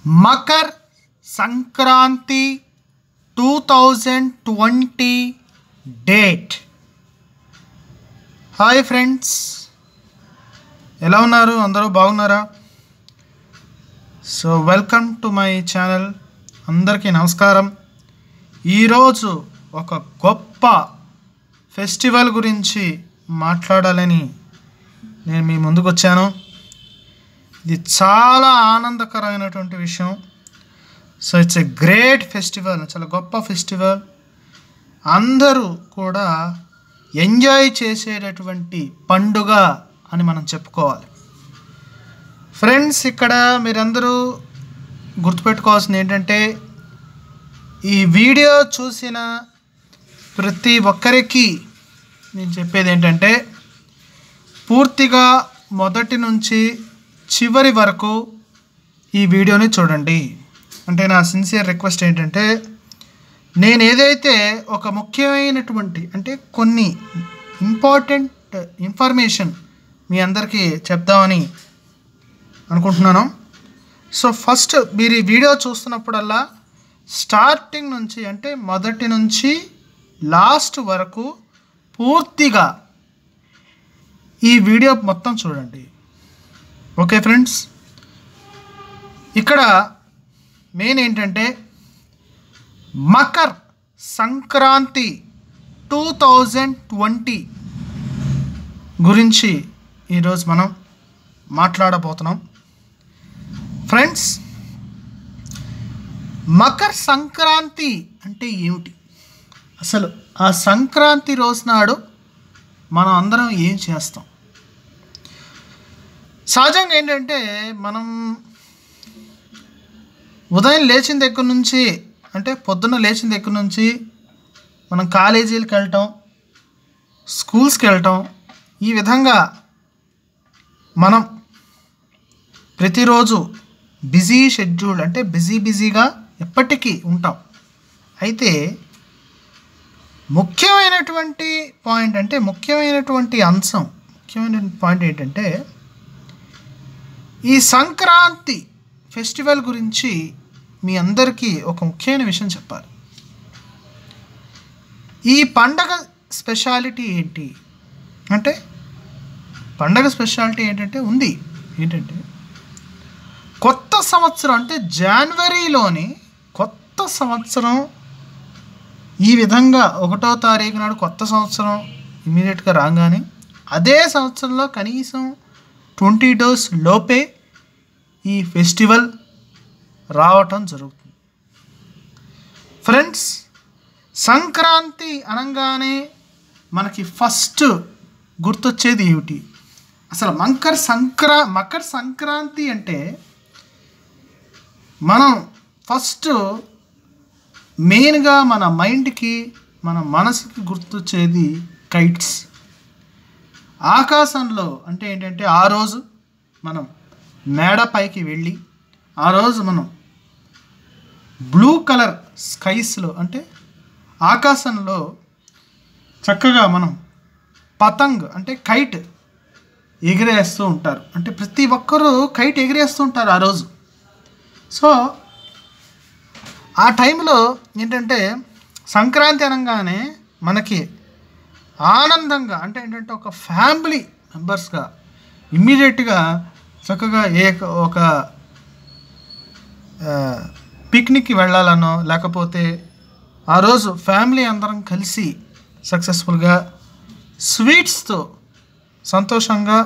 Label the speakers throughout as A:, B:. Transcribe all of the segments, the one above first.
A: Makar Sankranti two thousand twenty date hi friends ఎలా ఉన్నారు అందరూ బాగున్నారా so welcome to my channel అందరికీ నమస్కారం ఈరోజు ఒక గొప్ప ఫెస్టివల్ గురించి మాట్లాడాలని నేను మీ ముందుకు వచ్చాను ఇది చాలా ఆనందకరమైనటువంటి విషయం so it's a great festival చాలా గొప్ప ఫెస్టివల్ అందరూ కూడా ఎంజాయ్ చేసేటటువంటి పండుగ అని మనం చెప్పుకోవాలి ఫ్రెండ్స్ ఇక్కడ మీరందరూ గుర్తుపెట్టుకోవాల్సింది ఏంటంటే ఈ వీడియో చూసిన ప్రతి ఒక్కరికి నేను చెప్పేది ఏంటంటే పూర్తిగా మొదటి నుంచి చివరి వరకు ఈ వీడియోని చూడండి అంటే నా సిన్సియర్ రిక్వెస్ట్ ఏంటంటే నేను ఏదైతే ఒక ముఖ్యమైనటువంటి అంటే కొన్ని ఇంపార్టెంట్ ఇన్ఫర్మేషన్ మీ అందరికీ చెప్దామని అనుకుంటున్నాను సో ఫస్ట్ మీరు ఈ వీడియో చూస్తున్నప్పుడల్లా స్టార్టింగ్ నుంచి అంటే మొదటి నుంచి లాస్ట్ వరకు పూర్తిగా ఈ వీడియో మొత్తం చూడండి ఓకే ఫ్రెండ్స్ ఇక్కడ మెయిన్ ఏంటంటే Makar Sankranti two thousand twenty గురించి ఈరోజు మనం మాట్లాడబోతున్నాం ఫ్రెండ్స్ మకర్ సంక్రాంతి అంటే ఏమిటి అసలు ఆ సంక్రాంతి రోజు నాడు మనం అందరం ఏం చేస్తాం సహజంగా ఏంటంటే మనం ఉదయం లేచిన దగ్గర నుంచి అంటే పొద్దున్న లేచిన దగ్గర నుంచి మనం కాలేజీలకు వెళ్ళటం స్కూల్స్కి వెళ్ళటం ఈ విధంగా మనం ప్రతిరోజు బిజీ షెడ్యూల్ అంటే బిజీ బిజీగా ఎప్పటికీ ఉంటాం అయితే ముఖ్యమైనటువంటి పాయింట్ అంటే ముఖ్యమైనటువంటి అంశం ముఖ్యమైన పాయింట్ ఏంటంటే ఈ సంక్రాంతి ఫెస్టివల్ గురించి మీ అందరికీ ఒక ముఖ్యమైన విషయం చెప్పాలి ఈ పండగ స్పెషాలిటీ ఏంటి అంటే పండగ స్పెషాలిటీ ఏంటంటే ఉంది ఏంటంటే కొత్త సంవత్సరం అంటే జనవరిలోని కొత్త సంవత్సరం ఈ విధంగా ఒకటో తారీఖు నాడు కొత్త సంవత్సరం ఇమీడియట్గా రాగానే అదే సంవత్సరంలో కనీసం ట్వంటీ డేస్ లోపే ఈ ఫెస్టివల్ రావటం జరుగుతుంది ఫ్రెండ్స్ సంక్రాంతి అనగానే మనకి ఫస్ట్ గుర్తొచ్చేది ఏమిటి అసలు మకర సంక్రా మకర సంక్రాంతి అంటే మనం ఫస్ట్ మెయిన్గా మన మైండ్కి మన మనసుకి గుర్తొచ్చేది కైట్స్ ఆకాశంలో అంటే ఏంటంటే ఆ రోజు మనం మేడ పైకి వెళ్ళి ఆ రోజు మనం బ్లూ కలర్ స్కైస్లో అంటే ఆకాశంలో చక్కగా మనం పతంగ్ అంటే కైట్ ఎగిరేస్తూ ఉంటారు అంటే ప్రతి ఒక్కరూ కైట్ ఎగిరేస్తూ ఉంటారు ఆ రోజు సో ఆ టైంలో ఏంటంటే సంక్రాంతి అనగానే మనకి ఆనందంగా అంటే ఏంటంటే ఒక ఫ్యామిలీ మెంబర్స్గా ఇమ్మీడియట్గా చక్కగా ఏ ఒక పిక్నిక్కి వెళ్ళాలనో లేకపోతే ఆ రోజు ఫ్యామిలీ అందరం కలిసి సక్సెస్ఫుల్గా స్వీట్స్తో సంతోషంగా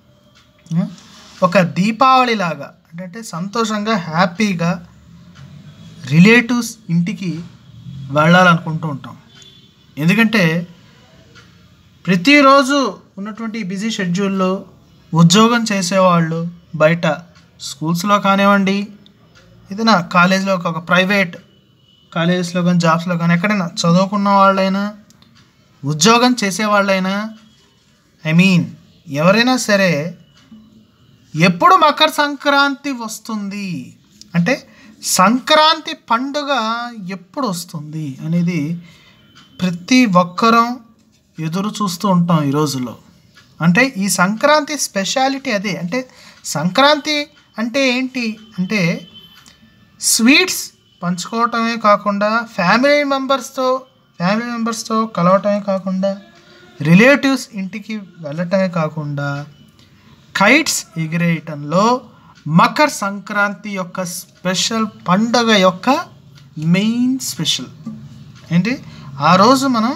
A: ఒక దీపావళి లాగా అంటే సంతోషంగా హ్యాపీగా రిలేటివ్స్ ఇంటికి వెళ్ళాలనుకుంటూ ఉంటాం ఎందుకంటే ప్రతిరోజు ఉన్నటువంటి బిజీ షెడ్యూల్లో ఉద్యోగం చేసేవాళ్ళు బయట స్కూల్స్లో కానివ్వండి ఏదైనా కాలేజ్లో ఒక ప్రైవేట్ కాలేజెస్లో కానీ జాబ్స్లో కానీ ఎక్కడైనా చదువుకున్న వాళ్ళైనా ఉద్యోగం చేసేవాళ్ళైనా ఐ మీన్ ఎవరైనా సరే ఎప్పుడు మకర సంక్రాంతి వస్తుంది అంటే సంక్రాంతి పండుగ ఎప్పుడు వస్తుంది అనేది ప్రతి ఒక్కరం ఎదురు చూస్తూ ఉంటాం ఈ రోజుల్లో అంటే ఈ సంక్రాంతి స్పెషాలిటీ అదే అంటే సంక్రాంతి అంటే ఏంటి అంటే స్వీట్స్ పంచుకోవటమే కాకుండా ఫ్యామిలీ మెంబర్స్తో ఫ్యామిలీ మెంబర్స్తో కలవటమే కాకుండా రిలేటివ్స్ ఇంటికి వెళ్ళటమే కాకుండా కైట్స్ ఎగిరేయటంలో మకర సంక్రాంతి యొక్క స్పెషల్ పండగ యొక్క మెయిన్ స్పెషల్ ఏంటి ఆ రోజు మనం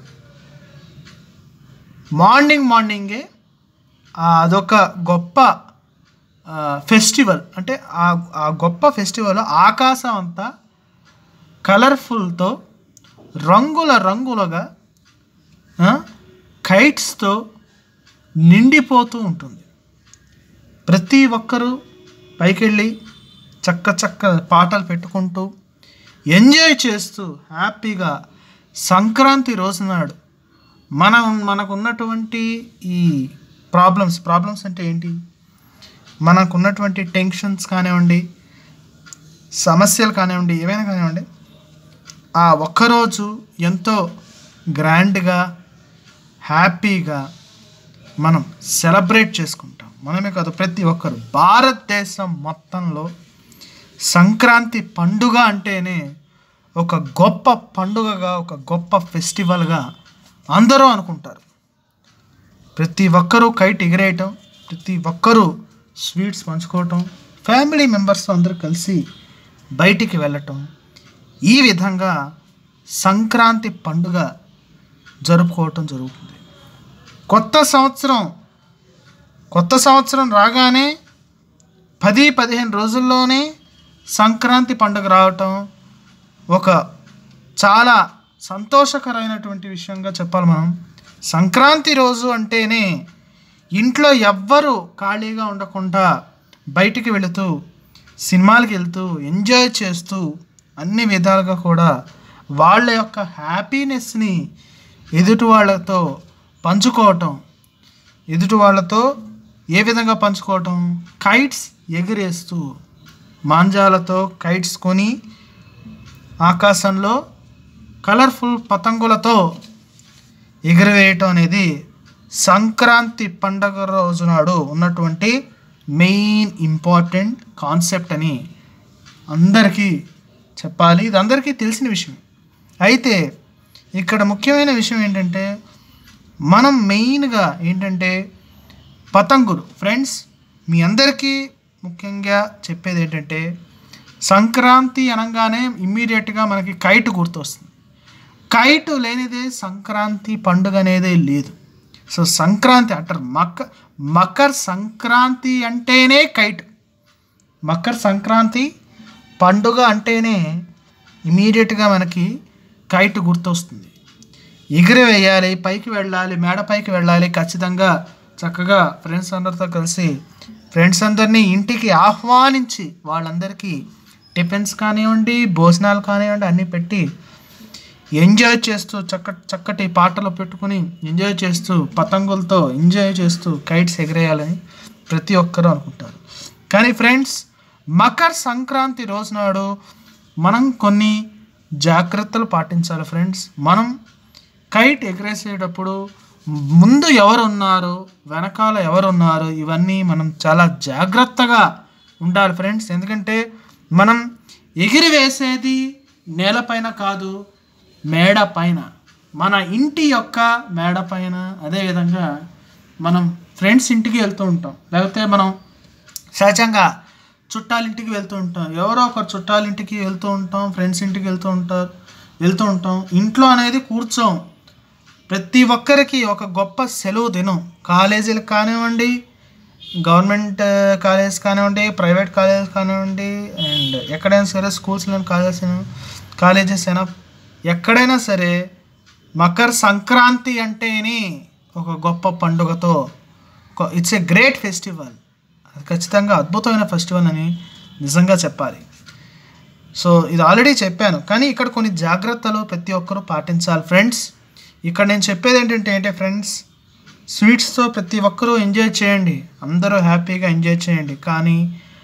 A: మార్నింగ్ మార్నింగే ఆ అదొక గొప్ప ఆ, ఫెస్టివల్ అంటే ఆ ఆ గొప్ప ఫెస్టివల్ ఆకాశం అంతా కలర్ఫుల్తో రంగుల రంగులుగా ఆ, కైట్స్తో నిండిపోతూ ఉంటుంది ప్రతి ఒక్కరూ పైకెళ్ళి చక్క చక్క పాటలు పెట్టుకుంటూ ఎంజాయ్ చేస్తూ హ్యాపీగా సంక్రాంతి రోజు నాడు మన మనకున్నటువంటి ఈ ప్రాబ్లమ్స్ ప్రాబ్లమ్స్ అంటే ఏంటి మనకున్నటువంటి టెన్షన్స్ కానివ్వండి సమస్యలు కానివ్వండి ఏవైనా కానివ్వండి ఆ ఒక్కరోజు ఎంతో గ్రాండ్గా హ్యాపీగా మనం సెలబ్రేట్ చేసుకుంటాం మనమే కాదు ప్రతి ఒక్కరు భారతదేశం మొత్తంలో సంక్రాంతి పండుగ అంటేనే ఒక గొప్ప పండుగగా ఒక గొప్ప ఫెస్టివల్గా అందరూ అనుకుంటారు ప్రతి ఒక్కరూ కైట్ ఎగిరేయటం ప్రతి ఒక్కరూ స్వీట్స్ పంచుకోవటం ఫ్యామిలీ మెంబర్స్ అందరూ కలిసి బయటికి వెళ్ళటం ఈ విధంగా సంక్రాంతి పండుగ జరుపుకోవటం జరుగుతుంది కొత్త సంవత్సరం కొత్త సంవత్సరం రాగానే పది పదిహేను రోజుల్లోనే సంక్రాంతి పండుగ రావటం ఒక చాలా సంతోషకరమైనటువంటి విషయంగా చెప్పాలి మనం సంక్రాంతి రోజు అంటేనే ఇంట్లో ఎవ్వరు ఖాళీగా ఉండకుండా బయటికి వెళుతూ సినిమాలకు వెళ్తూ ఎంజాయ్ చేస్తూ అన్ని విధాలుగా కూడా వాళ్ళ యొక్క హ్యాపీనెస్ని ఎదుటి వాళ్ళతో పంచుకోవటం ఎదుటి వాళ్ళతో ఏ విధంగా పంచుకోవటం కైట్స్ ఎగిరేస్తూ మాంజాలతో కైట్స్ కొని ఆకాశంలో కలర్ఫుల్ పతంగులతో ఎగిరివేయటం అనేది సంక్రాంతి పండగ రోజు నాడు ఉన్నటువంటి మెయిన్ ఇంపార్టెంట్ కాన్సెప్ట్ అని అందరికీ చెప్పాలి ఇది అందరికీ తెలిసిన విషయం అయితే ఇక్కడ ముఖ్యమైన విషయం ఏంటంటే మనం మెయిన్గా ఏంటంటే పతంగులు ఫ్రెండ్స్ మీ అందరికీ ముఖ్యంగా చెప్పేది ఏంటంటే సంక్రాంతి అనగానే ఇమ్మీడియట్గా మనకి కైట్ గుర్తొస్తుంది కైట్ లేనిదే సంక్రాంతి పండుగ అనేదే లేదు సో సంక్రాంతి అంటారు మక మకర్ సంక్రాంతి అంటేనే కైట్ మకర సంక్రాంతి పండుగ అంటేనే ఇమీడియట్గా మనకి కైట్ గుర్తొస్తుంది ఎగిరి వేయాలి పైకి వెళ్ళాలి మేడ పైకి వెళ్ళాలి ఖచ్చితంగా చక్కగా ఫ్రెండ్స్ అందరితో కలిసి ఫ్రెండ్స్ అందరినీ ఇంటికి ఆహ్వానించి వాళ్ళందరికీ టిఫిన్స్ కానివ్వండి భోజనాలు కానివ్వండి అన్నీ పెట్టి ఎంజాయ్ చేస్తూ చక్క చక్కటి పాటలు పెట్టుకుని ఎంజాయ్ చేస్తూ పతంగులతో ఎంజాయ్ చేస్తూ కైట్స్ ఎగిరేయాలని ప్రతి ఒక్కరూ అనుకుంటారు కానీ ఫ్రెండ్స్ మకర సంక్రాంతి రోజు నాడు మనం కొన్ని జాగ్రత్తలు పాటించాలి ఫ్రెండ్స్ మనం కైట్ ఎగరేసేటప్పుడు ముందు ఎవరు ఉన్నారు వెనకాల ఎవరు ఉన్నారు ఇవన్నీ మనం చాలా జాగ్రత్తగా ఉండాలి ఫ్రెండ్స్ ఎందుకంటే మనం ఎగిరి వేసేది నేలపైన కాదు మేడ పైన మన ఇంటి యొక్క మేడ పైన అదేవిధంగా మనం ఫ్రెండ్స్ ఇంటికి వెళ్తూ ఉంటాం లేకపోతే మనం సహజంగా చుట్టాలింటికి వెళ్తూ ఉంటాం ఎవరో ఒకరు చుట్టాలింటికి వెళ్తూ ఉంటాం ఫ్రెండ్స్ ఇంటికి వెళ్తూ ఉంటారు వెళ్తూ ఉంటాం ఇంట్లో అనేది కూర్చోం ప్రతి ఒక్కరికి ఒక గొప్ప సెలవు దినం కాలేజీలకు కానివ్వండి గవర్నమెంట్ కాలేజ్ కానివ్వండి ప్రైవేట్ కాలేజ్ కానివ్వండి అండ్ ఎక్కడైనా సరే స్కూల్స్లో కాలేజెస్ కాలేజెస్ అయినా ఎక్కడైనా సరే మకర సంక్రాంతి అంటేనే ఒక గొప్ప పండుగతో ఇట్స్ ఏ గ్రేట్ ఫెస్టివల్ అది ఖచ్చితంగా అద్భుతమైన ఫెస్టివల్ అని నిజంగా చెప్పాలి సో ఇది ఆల్రెడీ చెప్పాను కానీ ఇక్కడ కొన్ని జాగ్రత్తలు ప్రతి ఒక్కరూ పాటించాలి ఫ్రెండ్స్ ఇక్కడ నేను చెప్పేది ఏంటంటే ఏంటంటే ఫ్రెండ్స్ స్వీట్స్తో ప్రతి ఒక్కరూ ఎంజాయ్ చేయండి అందరూ హ్యాపీగా ఎంజాయ్ చేయండి కానీ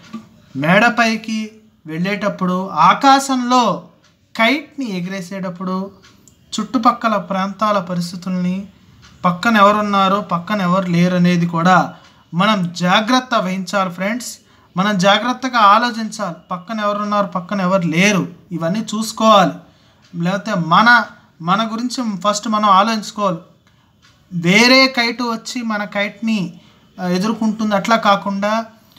A: మేడపైకి వెళ్ళేటప్పుడు ఆకాశంలో కైట్ని ఎగిరేసేటప్పుడు చుట్టుపక్కల ప్రాంతాల పరిస్థితుల్ని పక్కన ఎవరున్నారు పక్కన ఎవరు లేరు అనేది కూడా మనం జాగ్రత్త వహించాలి ఫ్రెండ్స్ మనం జాగ్రత్తగా ఆలోచించాలి పక్కన ఎవరున్నారు పక్కన ఎవరు లేరు ఇవన్నీ చూసుకోవాలి లేకపోతే మన మన గురించి ఫస్ట్ మనం ఆలోచించుకోవాలి వేరే కైట్ వచ్చి మన కైట్ని ఆ, ఎదుర్కొంటుంది అట్లా కాకుండా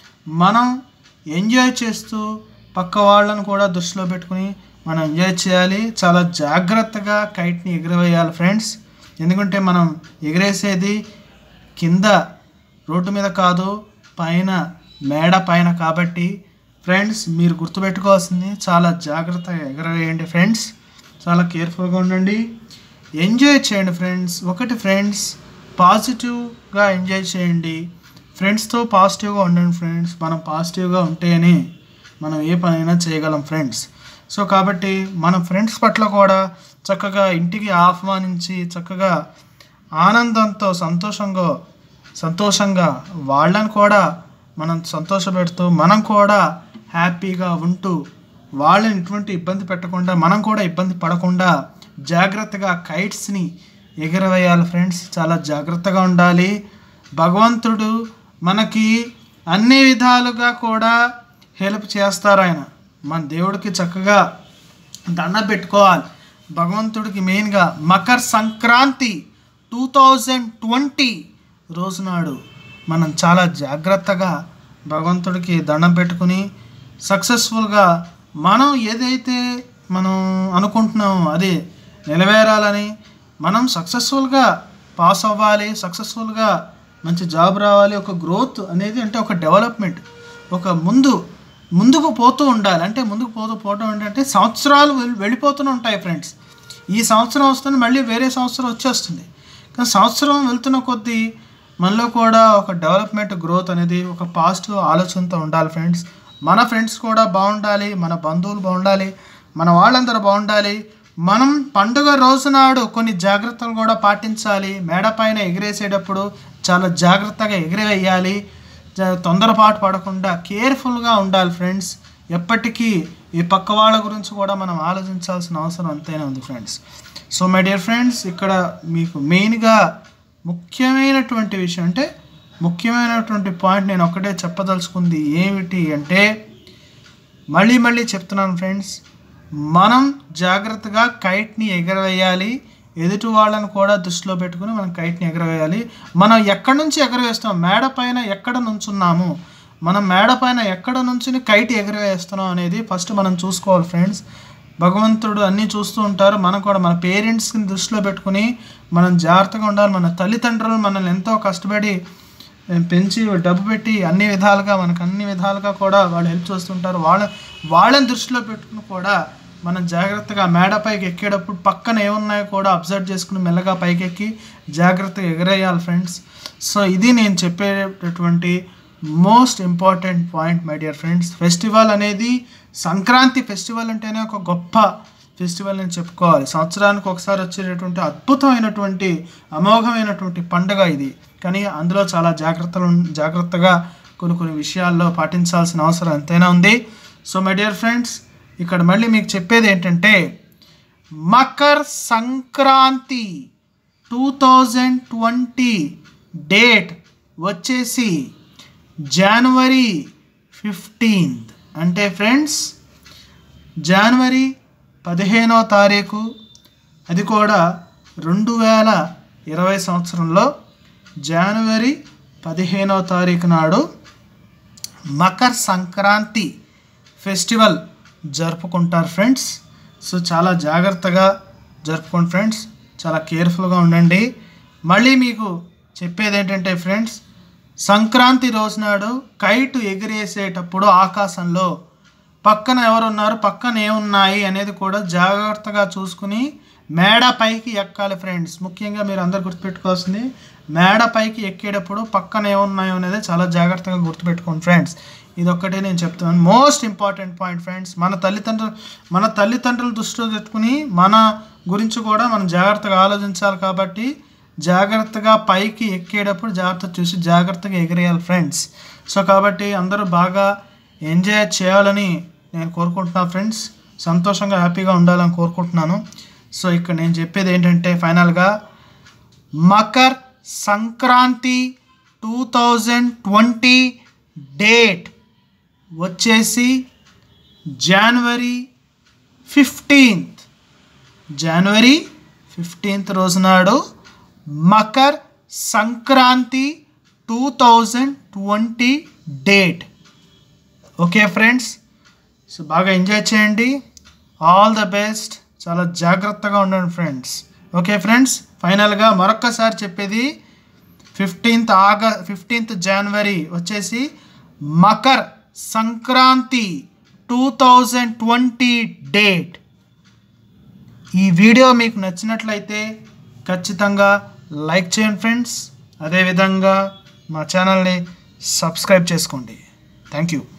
A: మనం ఎంజాయ్ చేస్తూ పక్క వాళ్ళను కూడా దృష్టిలో పెట్టుకుని మనం ఎంజాయ్ చేయాలి చాలా జాగ్రత్తగా కైట్ని ఎగరవేయాలి ఫ్రెండ్స్ ఎందుకంటే మనం ఎగరేసేది కింద రోడ్డు మీద కాదు పైన మేడ పైన కాబట్టి ఫ్రెండ్స్ మీరు గుర్తుపెట్టుకోవాల్సింది చాలా జాగ్రత్తగా ఎగరవేయండి ఫ్రెండ్స్ చాలా కేర్ఫుల్గా ఉండండి ఎంజాయ్ చేయండి ఫ్రెండ్స్ ఒకటి ఫ్రెండ్స్ పాజిటివ్గా ఎంజాయ్ చేయండి ఫ్రెండ్స్తో పాజిటివ్గా ఉండండి ఫ్రెండ్స్ మనం పాజిటివ్గా ఉంటేనే మనం ఏ పనైనా చేయగలం ఫ్రెండ్స్ సో కాబట్టి మన ఫ్రెండ్స్ పట్ల కూడా చక్కగా ఇంటికి ఆహ్వానించి చక్కగా ఆనందంతో సంతోషంగా సంతోషంగా వాళ్ళని కూడా మనం సంతోషపెడుతూ మనం కూడా హ్యాపీగా ఉంటూ వాళ్ళని ఎటువంటి ఇబ్బంది పెట్టకుండా మనం కూడా ఇబ్బంది పడకుండా జాగ్రత్తగా కైట్స్ని ఎగరవేయాలి ఫ్రెండ్స్ చాలా జాగ్రత్తగా ఉండాలి భగవంతుడు మనకి అన్ని విధాలుగా కూడా హెల్ప్ చేస్తారు ఆయన మన దేవుడికి చక్కగా దండ పెట్టుకోవాలి భగవంతుడికి మెయిన్గా Makara Sankranti two thousand twenty రోజునాడు మనం చాలా జాగ్రత్తగా భగవంతుడికి దండం పెట్టుకుని సక్సెస్ఫుల్గా మనం ఏదైతే మనం అనుకుంటున్నామో అది నెరవేరాలని మనం సక్సెస్ఫుల్గా పాస్ అవ్వాలి సక్సెస్ఫుల్గా మంచి జాబ్ రావాలి ఒక గ్రోత్ అనేది అంటే ఒక డెవలప్మెంట్ ఒక ముందు ముందుకు పోతూ ఉండాలి అంటే ముందుకు పోతూ పోవడం ఏంటంటే సంవత్సరాలు వెళ్- వెళ్ళిపోతూనే ఉంటాయి ఫ్రెండ్స్ ఈ సంవత్సరం వస్తుంది మళ్ళీ వేరే సంవత్సరం వచ్చేస్తుంది కానీ సంవత్సరం వెళ్తున్న కొద్దీ మనలో కూడా ఒక డెవలప్మెంట్ గ్రోత్ అనేది ఒక పాజిటివ్ ఆలోచనతో ఉండాలి ఫ్రెండ్స్ మన ఫ్రెండ్స్ కూడా బాగుండాలి మన బంధువులు బాగుండాలి మన వాళ్ళందరూ బాగుండాలి మనం పండుగ రోజునాడు కొన్ని జాగ్రత్తలు కూడా పాటించాలి మేడ పైన ఎగిరేసేటప్పుడు చాలా జాగ్రత్తగా ఎగిరేవేయాలి జ- తొందరపాటు పడకుండా కేర్ఫుల్గా ఉండాలి ఫ్రెండ్స్ ఎప్పటికీ ఈ పక్క వాళ్ళ గురించి కూడా మనం ఆలోచించాల్సిన అవసరం అంతైనా ఉంది friends so my dear friends ఇక్కడ మీకు మెయిన్గా ముఖ్యమైనటువంటి విషయం అంటే ముఖ్యమైనటువంటి పాయింట్ నేను ఒక్కటే చెప్పదలుచుకుంది ఏమిటి అంటే మళ్ళీ మళ్ళీ చెప్తున్నాను ఫ్రెండ్స్ మనం జాగ్రత్తగా కైట్ని ఎగరవేయాలి ఎదుటి వాళ్ళని కూడా దృష్టిలో పెట్టుకుని మనం కైట్ని ఎగరవేయాలి మనం ఎక్కడి నుంచి ఎగరవేస్తాం మేడ పైన ఎక్కడ నుంచున్నాము మనం మేడ పైన ఎక్కడ నుంచి కైట్ ఎగరవేస్తున్నాం అనేది ఫస్ట్ మనం చూసుకోవాలి ఫ్రెండ్స్ భగవంతుడు అన్నీ చూస్తూ ఉంటారు మనం కూడా మన పేరెంట్స్ని దృష్టిలో పెట్టుకుని మనం జాగ్రత్తగా ఉండాలి మన తల్లిదండ్రులు మనల్ని ఎంతో కష్టపడి పెంచి డబ్బు పెట్టి అన్ని విధాలుగా మనకు అన్ని విధాలుగా కూడా వాళ్ళు హెల్ప్ చేస్తుంటారు వాళ్ళ వాళ్ళని దృష్టిలో పెట్టుకుని కూడా మనం జాగ్రత్తగా మేడ పైకి ఎక్కేటప్పుడు పక్కన ఏమున్నాయో కూడా అబ్జర్వ్ చేసుకుని మెల్లగా పైకి ఎక్కి జాగ్రత్తగా ఎగరేయాలి ఫ్రెండ్స్ సో ఇది నేను చెప్పేటటువంటి most important point my dear friends festival అనేది సంక్రాంతి ఫెస్టివల్ అంటేనే ఒక గొప్ప ఫెస్టివల్ అని చెప్పుకోవాలి సంవత్సరానికి ఒకసారి వచ్చేటటువంటి అద్భుతమైనటువంటి అమోఘమైనటువంటి పండుగ ఇది కానీ అందులో చాలా జాగ్రత్తలు జాగ్రత్తగా కొన్ని కొన్ని విషయాల్లో పాటించాల్సిన అవసరం ఎంతైనా ఉంది సో మై డియర్ ఫ్రెండ్స్ ఇక్కడ మళ్ళీ మీకు చెప్పేది ఏంటంటే Makar Sankranti two thousand twenty date వచ్చేసి జనవరి ఫిఫ్టీన్త్ అంటే ఫ్రెండ్స్ జనవరి పదిహేనో తారీఖు అది కూడా రెండు వేల ఇరవై సంవత్సరంలో జనవరి పదిహేనో తారీఖు నాడు మకర్ సంక్రాంతి ఫెస్టివల్ జరుపుకుంటారు ఫ్రెండ్స్ సో చాలా జాగ్రత్తగా జరుపుకోండి ఫ్రెండ్స్ చాలా కేర్ఫుల్గా ఉండండి మళ్ళీ మీకు చెప్పేది ఏంటంటే ఫ్రెండ్స్ సంక్రాంతి రోజునాడు కైట్ ఎగిరేసేటప్పుడు ఆకాశంలో పక్కన ఎవరున్నారు పక్కన ఏమున్నాయి అనేది కూడా జాగ్రత్తగా చూసుకుని మేడ పైకి ఎక్కాలి ఫ్రెండ్స్ ముఖ్యంగా మీరు అందరు గుర్తుపెట్టుకోవాల్సింది మేడ పైకి ఎక్కేటప్పుడు పక్కన ఏమున్నాయో అనేది చాలా జాగ్రత్తగా గుర్తుపెట్టుకోండి ఫ్రెండ్స్ ఇది ఒక్కటే నేను చెప్తున్నాను మోస్ట్ ఇంపార్టెంట్ పాయింట్ ఫ్రెండ్స్ మన తల్లిదండ్రులు మన తల్లిదండ్రులు దృష్టిలో పెట్టుకుని మన గురించి కూడా మనం జాగ్రత్తగా ఆలోచించాలి కాబట్టి జాగ్రత్తగా పైకి ఎక్కేటప్పుడు జాగ్రత్త చూసి జాగ్రత్తగా ఎగిరేయాలి ఫ్రెండ్స్ సో కాబట్టి అందరూ బాగా ఎంజాయ్ చేయాలని నేను కోరుకుంటున్నాను ఫ్రెండ్స్ సంతోషంగా హ్యాపీగా ఉండాలని కోరుకుంటున్నాను సో ఇక్కడ నేను చెప్పేది ఏంటంటే ఫైనల్గా Makar Sankranti two thousand twenty date వచ్చేసి జనవరి ఫిఫ్టీన్త్ జనవరి ఫిఫ్టీన్త్ రోజు నాడు Makar Sankranti two thousand twenty date okay friends so బాగా ఎంజాయ్ చేయండి ఆల్ ద బెస్ట్ చాలా జాగ్రత్తగా ఉండండి ఫ్రెండ్స్ ఓకే ఫ్రెండ్స్ ఫైనల్గా మరొక్కసారి చెప్పేది ఫిఫ్టీన్త్ ఆగ ఫిఫ్టీన్త్ జనవరి వచ్చేసి Makar Sankranti two thousand twenty date ఈ వీడియో మీకు నచ్చినట్లయితే ఖచ్చితంగా లైక్ చేయండి ఫ్రెండ్స్ అదేవిధంగా మా ఛానల్ని సబ్స్క్రైబ్ చేసుకోండి థ్యాంక్ యూ